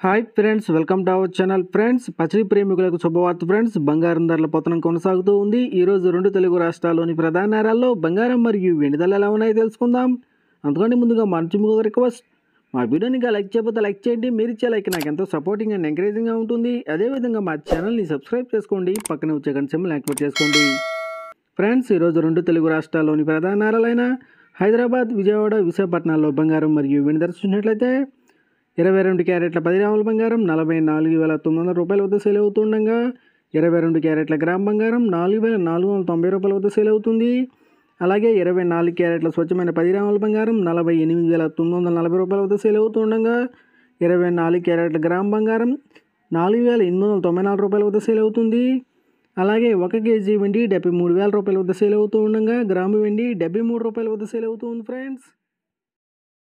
hi friends welcome to our channel friends పచ్చడి ప్రేమికులకు శుభవార్త ఫ్రెండ్స్ బంగారం ధరల పతనం కొనసాగుతూ ఉంది ఈ రోజు రెండు తెలుగు రాష్ట్రాల్లోని ప్రధాన నగరాల్లో బంగారం మరియు వెండి ధరలు ఎలా ఉన్నాయో తెలుసుకుందాం అందుకని ముందుగా మంచి మీకు రిక్వెస్ట్ మా వీడియోని ఇంకా లైక్ చేయకపోతే లైక్ చేయండి మీరు ఇచ్చే లైక్ నాకు ఎంతో సపోర్టింగ్ అండ్ ఎంకరేజింగ్గా ఉంటుంది అదేవిధంగా మా ఛానల్ని సబ్స్క్రైబ్ చేసుకోండి పక్కనే వచ్చే గంట సింబల్ యాక్టివేట్ చేసుకోండి ఫ్రెండ్స్ ఈరోజు రెండు తెలుగు రాష్ట్రాల్లోని ప్రధాన నగరాలైన హైదరాబాద్ విజయవాడ విశాఖపట్నాల్లో బంగారం మరియు వెండి ధర చూసినట్లయితే ఇరవై రెండు క్యారెట్ల పది గ్రాముల బంగారం నలభై నాలుగు వేల తొమ్మిది వందల రూపాయల వద్ద సేల్ అవుతుండగా ఇరవై రెండు క్యారెట్ల గ్రామ్ బంగారం నాలుగు వేల నాలుగు వందల తొంభై రూపాయల వద్ద సేల్ అవుతుంది అలాగే ఇరవై నాలుగు క్యారెట్ల స్వచ్ఛమైన పది గ్రాముల బంగారం నలభై ఎనిమిది వేల తొమ్మిది వందల నలభై రూపాయల వద్ద సేల్ అవుతుండగా ఇరవై నాలుగు క్యారెట్ల గ్రామ్ బంగారం నాలుగు వేల ఎనిమిది వందల తొంభై నాలుగు రూపాయల వద్ద సేల్ అవుతుంది అలాగే ఒక కేజీ వెండి డెబ్బై మూడు వేల రూపాయల వద్ద సేల్ అవుతూ ఉండగా గ్రాము వెండి డెబ్బై మూడు రూపాయల వద్ద సేల్ అవుతుంది ఫ్రెండ్స్